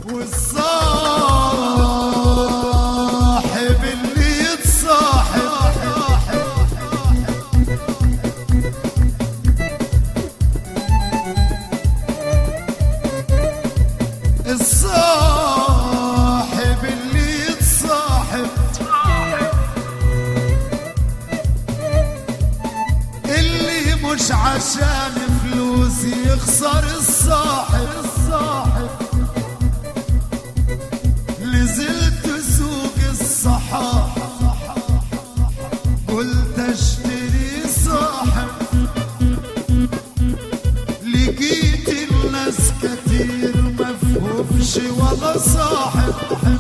والصاحب اللي يتصاحب الصاحب اللي يتصاحب اللي مش عشان فلوس يخسر الصاحب الصاحب نزلت سوق الصحاب قلت اشتري صاحب لقيت الناس كتير مفهومش ولا صاحب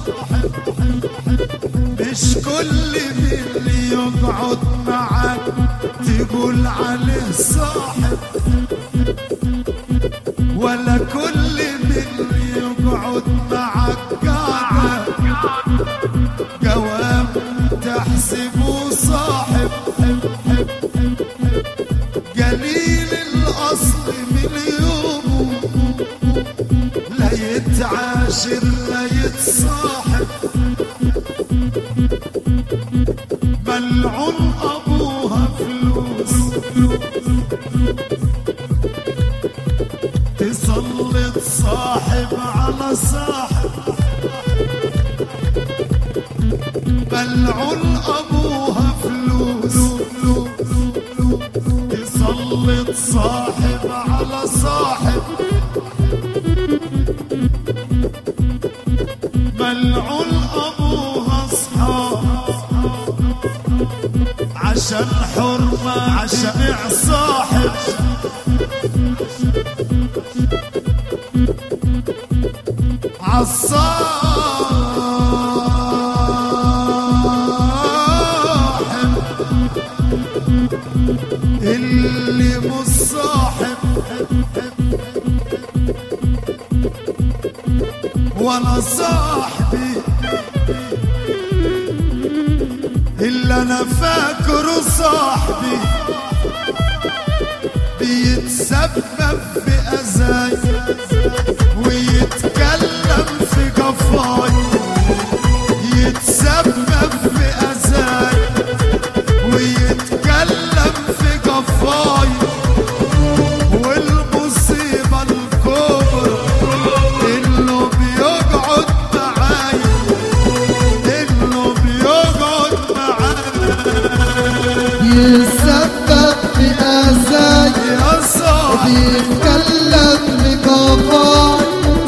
مش كل اللي يقعد معاك تقول عليه صاحب ولا كل اللي يقعد معاك قاعد قوام تحسبه صاحب قليل الاصل من يومه لا يتعاشر لا يتصاحب ملعون ابوها فلوس تسلط صاحب على صاحب ملعون ابوها فلوس تسلط صاحب على صاحب ملعون ابوها اصحاب عشان حرمة عشان صاحب عالصاحب اللي مش صاحب ولا صاحبي إلا أنا فاكره صاحبي بيتسبب في أذاي ويتكلم في قفاي يتسبب في أذاي ويتكلم في قفاي والمصيبة الكبرى إنه بيقعد معاي إنه بيقعد معاي يسبب في أذاي يا صاحبي يتكلم بقفاي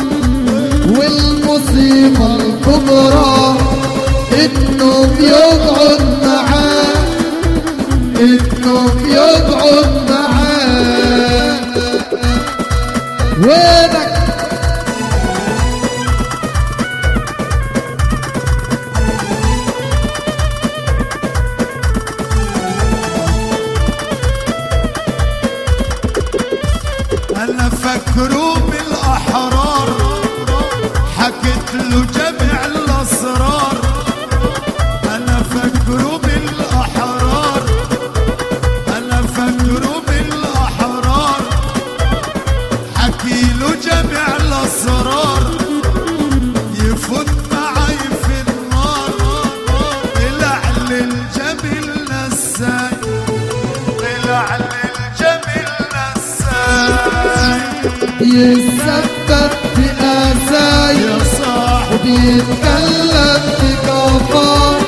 والمصيبة الكبرى إنه بيقعد معاه إنه بيقعد معاه وينك انا فكروا بالاحرار حكيت له جميع الاسرار انا فكروا بالاحرار انا فكروا بالاحرار حكي له جميع الاسرار يفوت معي في النار طلع للجبل نساي طلع للجبل نساي يسبب في أذاي يا صاحبي وبيتكلم بكفار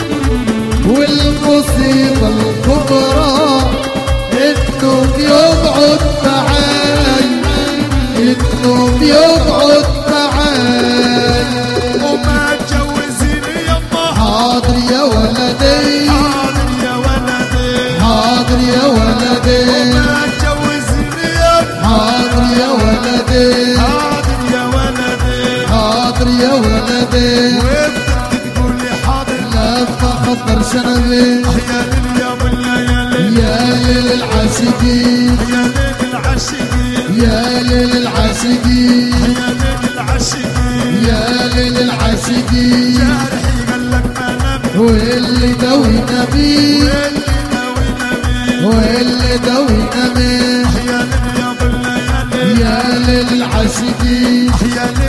والمصيبة الكبرى انه بيقعد معاي انه بيقعد معاي وما تجوزيني يما حاضر يا ولدي حاضر يا ولدي حاضر يا ولدي وما تجوزيني يما حاضر يا ولدي حاضر يا ولدي حاضر يا ولدي وبدك تقولي حاضر لما خطر شنبي يا ليل يا بلا يا ليل يا ليل العاشقين يا ليل العاشقين يا ليل العاشقين يا ليل العاشقين يا ليل العاشقين جارحي قال لك ما نبي واللي دوينا بيه واللي ناوي نبي واللي دوينا بيه يا ليل يا بلا يا ليل يا ليل العاشقين يا ليل العاشقين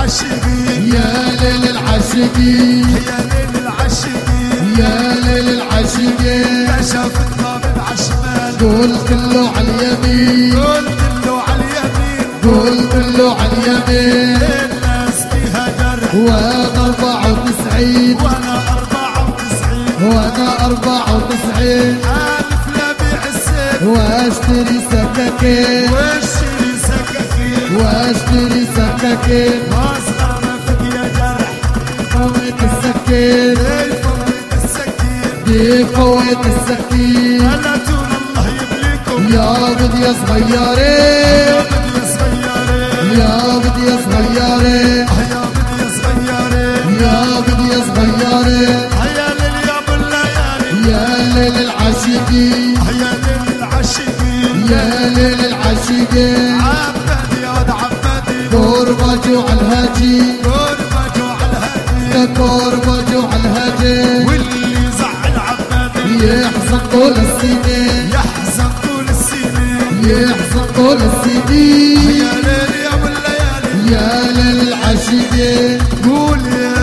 العاشقين يا ليل العاشقين يا ليل العاشقين يا ليل العاشقين كشف الطبيب عشمان قلت له على اليمين قلت له على اليمين قلت له على اليمين الناس فيها جرح وانا 94 وانا أربعة وتسعين وانا 94 ألف لبيع السيف واشتري سكاكين واشتري سكاكين واشتري سكاكين واصغر ما فيك يا جرح فوت السكين ليه فوت السكين دي فوت السكين ألا طول الله يبليكم يا بدي يا يا صغيرين بدي يا صغيرين يا بدي يا صغيرين يا بدي يا صغيرين يا بدي يا صغيرين هيا ليل يا ابو الليالي يا ليل العاشقين هيا ليل العاشقين يا ليل العاشقين عبادي يا ود عبادي قربة على الهاجي قربة على الهادي قربة على الهاجي واللي زعل عبادي يحزن طول السنين يحزن طول السنين يحزن طول السنين يا ليل يا ابو الليالي يا ليل العاشقين قول يا